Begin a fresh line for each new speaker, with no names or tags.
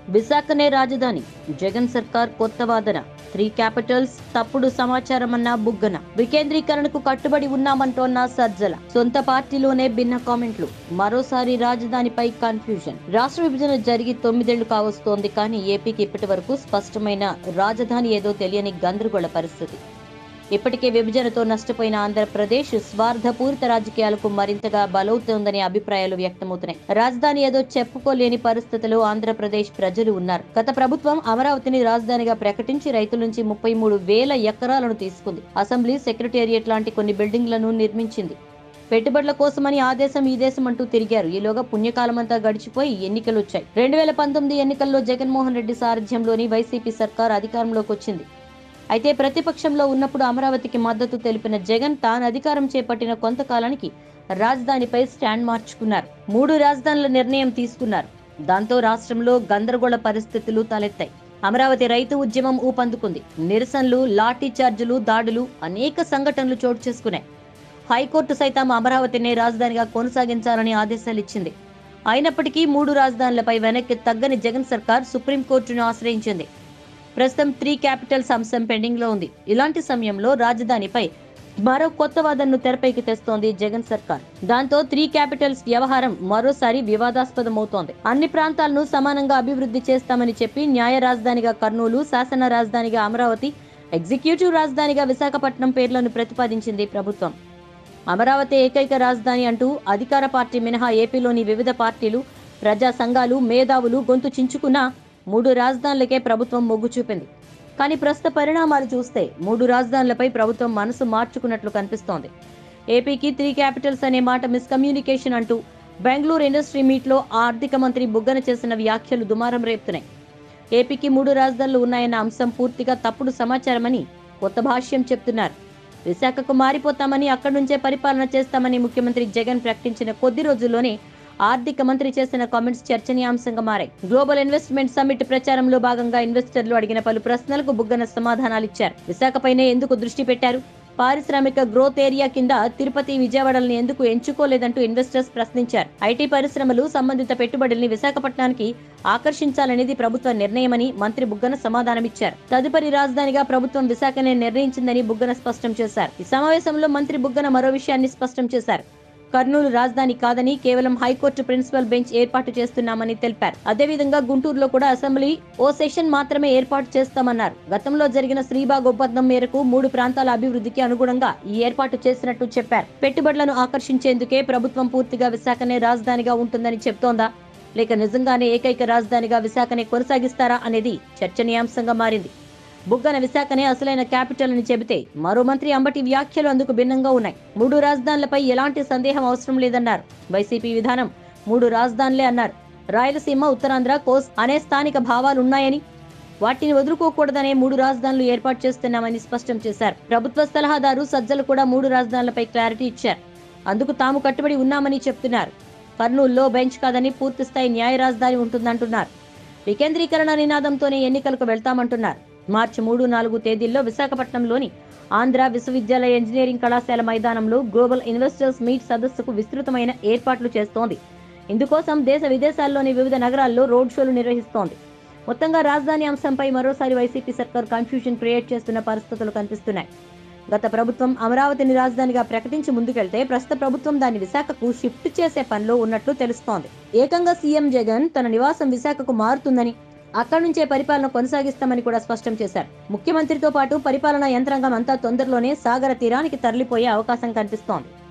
విశాఖనే రాజధాని జగన్ సర్కార్ కొత్త వాదన త్రీ క్యాపిటల్స్ తప్పుడు సమాచారమన్న బుగ్గన వికేంద్రీకరణకు కట్టుబడి ఉన్నామంటోన్న సజ్జల సొంత పార్టీలోనే భిన్న కామెంట్లు మరోసారి రాజధానిపై కన్ఫ్యూజన్ రాష్ట్ర విభజన జరిగి తొమ్మిదేళ్లు కావస్తోంది కానీ ఏపీకి ఇప్పటి వరకు స్పష్టమైన రాజధాని ఏదో తెలియని గందరగోళ పరిస్థితి ఇప్పటికే విభజనతో నష్టపోయిన ఆంధ్రప్రదేశ్ స్వార్థపూరిత రాజకీయాలకు మరింతగా బలవుతోందనే అభిప్రాయాలు వ్యక్తమవుతున్నాయి రాజధాని ఏదో చెప్పుకోలేని పరిస్థితిలో ఆంధ్రప్రదేశ్ ప్రజలు ఉన్నారు గత ప్రభుత్వం అమరావతిని రాజధానిగా ప్రకటించి రైతుల నుంచి ముప్పై మూడు వేల ఎకరాలను తీసుకుంది అసెంబ్లీ సెక్రటేరియట్ లాంటి కొన్ని బిల్డింగ్లను నిర్మించింది పెట్టుబడుల కోసమని ఆ దేశం ఈ దేశం అంటూ తిరిగారు ఈలోగా పుణ్యకాలమంతా గడిచిపోయి ఎన్నికలు వచ్చాయి రెండు వేల పంతొమ్మిది ఎన్నికల్లో జగన్మోహన్ రెడ్డి సారథ్యంలోని వైసీపీ సర్కార్ అధికారంలోకి వచ్చింది అయితే ప్రతిపక్షంలో ఉన్నప్పుడు అమరావతికి మద్దతు తెలిపిన జగన్ తాను అధికారం చేపట్టిన కొంతకాలానికి రాజధానిపై స్టాండ్ మార్చుకున్నారు మూడు రాజధానుల నిర్ణయం తీసుకున్నారు దాంతో రాష్ట్రంలో గందరగోళ పరిస్థితులు తలెత్తాయి అమరావతి రైతు ఉద్యమం ఊపందుకుంది నిరసనలు లాఠీ చార్జీలు దాడులు అనేక సంఘటనలు చోటు చేసుకున్నాయి హైకోర్టు సైతం అమరావతిని రాజధానిగా కొనసాగించాలని ఆదేశాలు ఇచ్చింది అయినప్పటికీ మూడు రాజధానులపై వెనక్కి తగ్గని జగన్ సర్కార్ సుప్రీంకోర్టును ఆశ్రయించింది ప్రస్తుతం త్రీ క్యాపిటల్స్ అంశం పెండింగ్ లో ఉంది ఇలాంటి సమయంలో రాజధానిపై మరో కొత్త వాదనను తెరపైకి తెస్తోంది జగన్ సర్కార్ దాంతో త్రీ క్యాపిటల్స్ వ్యవహారం మరోసారి వివాదాస్పదమవుతోంది అన్ని ప్రాంతాలను సమానంగా అభివృద్ధి చేస్తామని చెప్పి న్యాయ రాజధానిగా కర్నూలు శాసన రాజధానిగా అమరావతి ఎగ్జిక్యూటివ్ రాజధానిగా విశాఖపట్నం పేర్లను ప్రతిపాదించింది ప్రభుత్వం అమరావతి ఏకైక రాజధాని అంటూ అధికార పార్టీ మినహా ఏపీలోని వివిధ పార్టీలు ప్రజా సంఘాలు మేధావులు గొంతు చించుకున్నా మూడు రాజధానులకే ప్రభుత్వం మొగ్గు చూపింది కానీ ప్రస్తుత పరిణామాలు చూస్తే మూడు రాజధానులపై ప్రభుత్వం మనసు మార్చుకున్నట్లు కనిపిస్తోంది ఏపీకి త్రీ క్యాపిటల్స్ అనే మాట మిస్కమ్యూనికేషన్ అంటూ బెంగళూరు ఇండస్ట్రీ మీట్లో ఆర్థిక మంత్రి బుగ్గన చేసిన వ్యాఖ్యలు దుమారం రేపుతున్నాయి ఏపీకి మూడు రాజధానులు ఉన్నాయన్న అంశం పూర్తిగా తప్పుడు సమాచారమని కొత్త భాష్యం చెప్తున్నారు విశాఖకు మారిపోతామని అక్కడి నుంచే పరిపాలన చేస్తామని ముఖ్యమంత్రి జగన్ ప్రకటించిన కొద్ది రోజుల్లోనే ఆర్థిక మంత్రి చేసిన కామెంట్స్ చర్చనీయాంశంగా మారాయి గ్లోబల్ ఇన్వెస్ట్మెంట్ సమ్మిట్ ప్రచారంలో భాగంగా ఇన్వెస్టర్లు అడిగిన పలు ప్రశ్నలకు బుగ్గన సమాధానాలు ఇచ్చారు విశాఖపైనే ఎందుకు దృష్టి పెట్టారు పారిశ్రామిక గ్రోత్ ఏరియా కింద తిరుపతి విజయవాడలను ఎందుకు ఎంచుకోలేదంటూ ఇన్వెస్టర్స్ ప్రశ్నించారు ఐటీ పరిశ్రమలు సంబంధిత పెట్టుబడుల్ని విశాఖపట్నానికి ఆకర్షించాలనేది ప్రభుత్వ నిర్ణయమని మంత్రి బుగ్గన సమాధానమిచ్చారు తదుపరి రాజధానిగా ప్రభుత్వం విశాఖనే నిర్ణయించిందని బుగ్గన స్పష్టం చేశారు ఈ సమావేశంలో మంత్రి బుగ్గన మరో విషయాన్ని స్పష్టం చేశారు కర్నూలు రాజధాని కాదని కేవలం హైకోర్టు ప్రిన్సిపల్ బెంచ్ ఏర్పాటు చేస్తున్నామని తెలిపారు అదేవిధంగా గుంటూరులో కూడా అసెంబ్లీ ఓ సెషన్ మాత్రమే ఏర్పాటు చేస్తామన్నారు గతంలో జరిగిన శ్రీబాగ్ ఒప్పందం మేరకు మూడు ప్రాంతాల అభివృద్ధికి అనుగుణంగా ఈ ఏర్పాటు చేసినట్టు చెప్పారు పెట్టుబడులను ఆకర్షించేందుకే ప్రభుత్వం పూర్తిగా విశాఖనే రాజధానిగా ఉంటుందని చెప్తోందా లేక నిజంగానే ఏకైక రాజధానిగా విశాఖనే కొనసాగిస్తారా అనేది చర్చనీయాంశంగా మారింది బుగ్గన విశాఖనే అసలైన క్యాపిటల్ అని చెబితే మరో మంత్రి అంబటి వ్యాఖ్యలు అందుకు భిన్నంగా ఉన్నాయి మూడు రాజధానులపై ఎలాంటి సందేహం అవసరం లేదన్నారు వైసీపీ విధానం మూడు రాజధానులే అన్నారు రాయలసీమ ఉత్తరాంధ్ర కోస్ అనే స్థానిక భావాలు ఉన్నాయని వాటిని వదులుకోకూడదనే మూడు రాజధానులు ఏర్పాటు చేస్తున్నామని స్పష్టం చేశారు ప్రభుత్వ సలహాదారు సజ్జలు కూడా మూడు రాజధానులపై క్లారిటీ ఇచ్చారు అందుకు తాము కట్టుబడి ఉన్నామని చెప్తున్నారు కర్నూలులో బెంచ్ కాదని పూర్తిస్థాయి న్యాయ రాజధాని ఉంటుందంటున్నారు వికేంద్రీకరణ నినాదంతోనే ఎన్నికలకు వెళ్తామంటున్నారు మార్చి మూడు నాలుగు తేదీల్లో విశాఖపట్నంలోని ఆంధ్ర విశ్వవిద్యాలయ ఇంజనీరింగ్ కళాశాల మైదానంలో గ్లోబల్ ఇన్వెస్టర్స్ మీట్ సదస్సుకు విస్తృతమైన ఏర్పాట్లు చేస్తోంది ఇందుకోసం దేశ విదేశాల్లోని వివిధ నగరాల్లో రోడ్ షోలు నిర్వహిస్తోంది మొత్తంగా రాజధాని అంశంపై మరోసారి వైసీపీ సర్కార్ కన్ఫ్యూజన్ క్రియేట్ చేస్తున్న పరిస్థితులు కనిపిస్తున్నాయి గత ప్రభుత్వం అమరావతిని రాజధానిగా ప్రకటించి ముందుకెళ్తే ప్రస్తుత ప్రభుత్వం దాన్ని విశాఖకు షిఫ్ట్ చేసే పనిలో ఉన్నట్లు తెలుస్తోంది ఏకంగా సీఎం జగన్ తన నివాసం విశాఖకు మారుతుందని అక్కడి నుంచే పరిపాలన కొనసాగిస్తామని కూడా స్పష్టం చేశారు ముఖ్యమంత్రితో పాటు పరిపాలనా యంత్రాంగం అంతా తొందరలోనే సాగర తీరానికి తరలిపోయే అవకాశం కనిపిస్తోంది